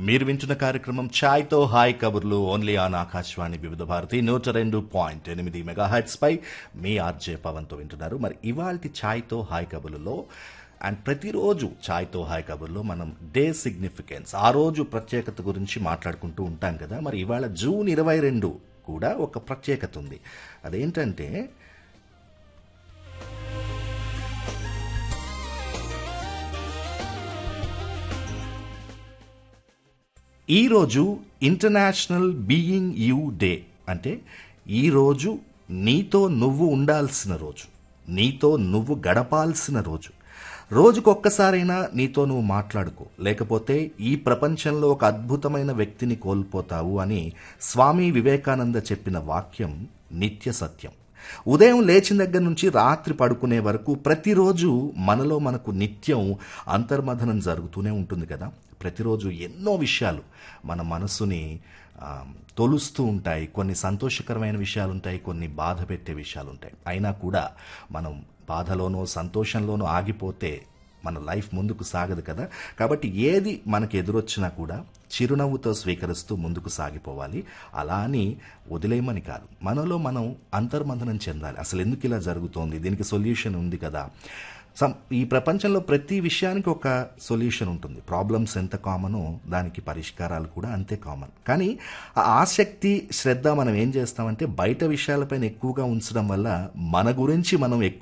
మీరు వింటున్న కార్యక్రమం ఛాయ్తో హాయ్ కబుర్లు ఓన్లీ ఆన్ ఆకాశవాణి వివిధ భారతి నూట రెండు పాయింట్ ఎనిమిది మెగాహెట్స్ పై మీ ఆర్జే పవన్తో వింటున్నారు మరి ఇవాల్టి ఛాయ్తో హాయ్ కబుర్లలో అండ్ ప్రతిరోజు ఛాయ్తో హాయ్ కబుర్లో మనం డే సిగ్నిఫికెన్స్ ఆ రోజు ప్రత్యేకత గురించి మాట్లాడుకుంటూ ఉంటాం కదా మరి ఇవాళ జూన్ ఇరవై రెండు కూడా ఒక ప్రత్యేకత ఉంది అదేంటంటే ఈరోజు ఇంటర్నేషనల్ బీయింగ్ యూ డే అంటే ఈరోజు నీతో నువ్వు ఉండాల్సిన రోజు నీతో నువ్వు గడపాల్సిన రోజు రోజుకొక్కసారైనా నీతో నువ్వు మాట్లాడుకో లేకపోతే ఈ ప్రపంచంలో ఒక అద్భుతమైన వ్యక్తిని కోల్పోతావు అని స్వామి వివేకానంద చెప్పిన వాక్యం నిత్య సత్యం ఉదయం లేచిన దగ్గర నుంచి రాత్రి పడుకునే వరకు ప్రతిరోజు మనలో మనకు నిత్యం అంతర్మథనం జరుగుతూనే ఉంటుంది కదా ప్రతిరోజు ఎన్నో విషయాలు మన మనసుని ఆ, తొలుస్తూ ఉంటాయి కొన్ని సంతోషకరమైన విషయాలు ఉంటాయి కొన్ని బాధ పెట్టే విషయాలు ఉంటాయి అయినా కూడా మనం బాధలోనో సంతోషంలోనో ఆగిపోతే మన లైఫ్ ముందుకు సాగదు కదా కాబట్టి ఏది మనకు ఎదురొచ్చినా కూడా చిరునవ్వుతో స్వీకరిస్తూ ముందుకు సాగిపోవాలి అలా అని వదిలేయమని కాదు మనలో మనం అంతర్మంథనం చెందాలి అసలు ఎందుకు ఇలా జరుగుతోంది దీనికి సొల్యూషన్ ఉంది కదా సం ఈ ప్రపంచంలో ప్రతి విషయానికి ఒక సొల్యూషన్ ఉంటుంది ప్రాబ్లమ్స్ ఎంత కామనో దానికి పరిష్కారాలు కూడా అంతే కామన్ కానీ ఆ ఆసక్తి శ్రద్ధ మనం ఏం చేస్తామంటే బయట విషయాలపైన ఎక్కువగా ఉంచడం వల్ల మన గురించి మనం ఎక్కువ